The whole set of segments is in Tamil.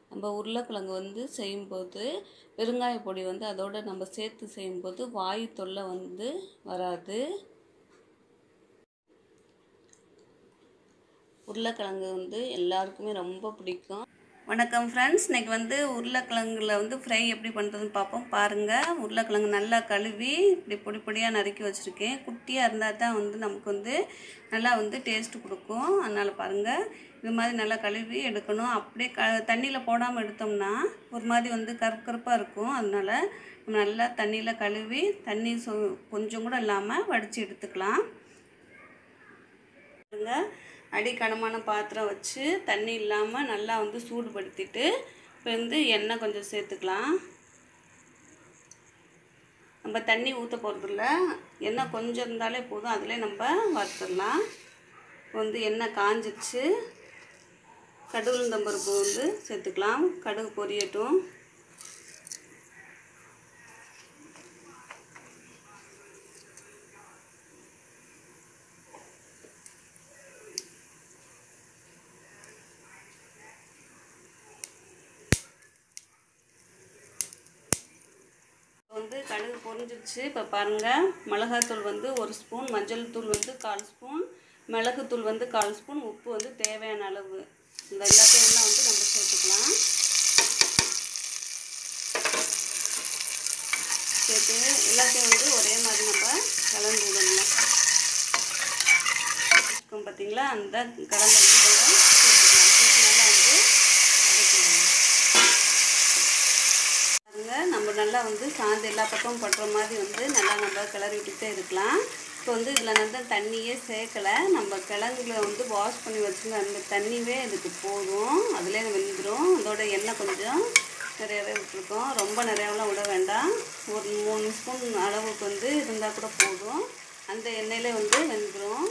நம்ம உருளைக்கிழங்கு வந்து செய்யும்போது பெருங்காய பொடி வந்து அதோட நம்ம சேர்த்து செய்யும்போது வாயு தொல்லை வந்து வராது உருளைக்கிழங்கு வந்து எல்லாருக்குமே ரொம்ப பிடிக்கும் வணக்கம் ஃப்ரெண்ட்ஸ் இன்றைக்கி வந்து உருளைக்கிழங்குல வந்து ஃப்ரை எப்படி பண்ணுறதுன்னு பார்ப்போம் பாருங்கள் உருளைக்கிழங்கு நல்லா கழுவி இப்படி பொடி பொடியாக நறுக்கி வச்சுருக்கேன் குட்டியாக இருந்தால் தான் வந்து நமக்கு வந்து நல்லா வந்து டேஸ்ட்டு கொடுக்கும் அதனால் பாருங்கள் இது மாதிரி நல்லா கழுவி எடுக்கணும் அப்படியே க தண்ணியில் போடாமல் எடுத்தோம்னா ஒரு மாதிரி வந்து கருப்பு கருப்பாக இருக்கும் அதனால் நம்ம நல்லா தண்ணியில் கழுவி தண்ணி சொ கொஞ்சம் கூட இல்லாமல் வடித்து எடுத்துக்கலாம் பாருங்க அடி கனமான பாத்திரம் வச்சு தண்ணி இல்லாமல் நல்லா வந்து சூடுபடுத்திட்டு இப்போ வந்து எண்ணெய் கொஞ்சம் சேர்த்துக்கலாம் நம்ம தண்ணி ஊற்ற போகிறதில்ல எண்ணெய் கொஞ்சம் இருந்தாலே போதும் அதிலே நம்ம வறுத்துடலாம் இப்போ வந்து எண்ணெய் காஞ்சிச்சு கடுகுளுந்தம்பருப்பு வந்து சேர்த்துக்கலாம் கடுகு பொரியட்டும் வந்து கடுகு பொரிஞ்சிருச்சு இப்போ பாருங்கள் மிளகாத்தூள் வந்து ஒரு ஸ்பூன் மஞ்சள் தூள் வந்து கால் ஸ்பூன் மிளகுத்தூள் வந்து கால் ஸ்பூன் உப்பு வந்து தேவையான அளவு இந்த எல்லாத்தையும் எல்லாம் வந்து நம்ம சேர்த்துக்கலாம் சேர்த்து எல்லாத்தையும் வந்து ஒரே மாதிரி நம்ம கலந்து விடணும் இருக்கும் பார்த்தீங்களா அந்த கலந்து வந்து நம்ம சேர்த்துக்கலாம் சேர்த்து நல்லா வந்து வதக்கிடணும் பாருங்க நம்ம நல்லா வந்து சாந்து எல்லா பக்கமும் படுற மாதிரி வந்து நல்லா நம்ம கிளறி விட்டுட்டே இருக்கலாம் இப்போ வந்து இதில் வந்து தண்ணியே சேர்க்கலை நம்ம கிழங்குல வந்து வாஷ் பண்ணி வச்சுருந்த அந்த தண்ணியே இதுக்கு போதும் அதிலே வெந்துடும் அதோட எண்ணெய் கொஞ்சம் நிறையாவே விட்டுருக்கோம் ரொம்ப நிறையாவெலாம் விட வேண்டாம் ஒரு மூணு ஸ்பூன் அளவுக்கு வந்து இருந்தால் கூட போதும் அந்த எண்ணெயிலே வந்து வெந்துடும்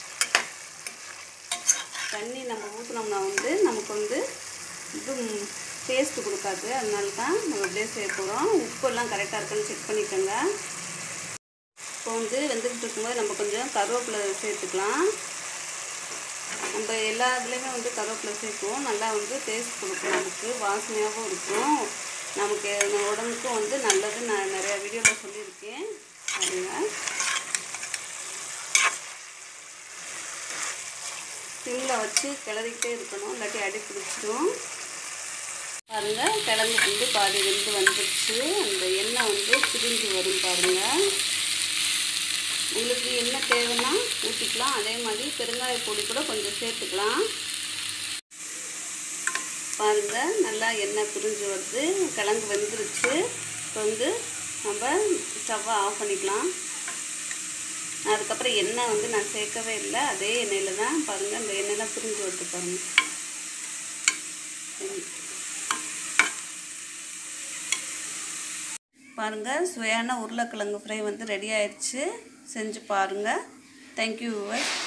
தண்ணி நம்ம ஊற்றினோம்னா வந்து நமக்கு வந்து இது டேஸ்ட்டு கொடுக்காது அதனால தான் நம்ம அப்படியே சேர்க்க போகிறோம் உப்பெல்லாம் கரெக்டாக இருக்கான்னு செக் பண்ணிக்கோங்க இப்போ வந்து வெந்துக்கிட்டு இருக்கும்போது நம்ம கொஞ்சம் கருவேப்பிலை சேர்த்துக்கலாம் நம்ம எல்லா இதுலேயுமே வந்து கருவேப்பிலை சேர்க்குவோம் நல்லா வந்து டேஸ்ட் கொடுக்கும் நமக்கு வாசனையாகவும் இருக்கும் நமக்கு நம்ம உடம்புக்கும் வந்து நல்லது நான் நிறையா வீடியோவில் சொல்லியிருக்கேன் பாருங்கள் சிம்மில் வச்சு கிளறிக்கிட்டே இருக்கணும் இல்லாட்டி அடி பிடிச்சிடும் பாருங்கள் கிழங்கு வந்து பாதி வெந்து வந்துடுச்சு அந்த எண்ணெய் வந்து பிரிஞ்சு வரும் பாருங்கள் உங்களுக்கு என்ன தேவைன்னா ஊற்றிக்கலாம் அதே மாதிரி பெருங்காய பொடி கூட கொஞ்சம் சேர்த்துக்கலாம் பாருங்கள் நல்லா எண்ணெய் பிரிஞ்சு வருது கிழங்கு வெந்துருச்சு இப்போ வந்து நம்ம ஸ்டவ்வை ஆஃப் பண்ணிக்கலாம் அதுக்கப்புறம் எண்ணெய் வந்து நான் சேர்க்கவே இல்லை அதே எண்ணெயில் தான் பாருங்கள் அந்த எண்ணெய்லாம் பிரிஞ்சு வருது பாருங்கள் பாருங்கள் சுவையான உருளைக்கிழங்கு ஃப்ரை வந்து ரெடி ஆயிடுச்சு செஞ்சு பாருங்கள் தேங்க்யூ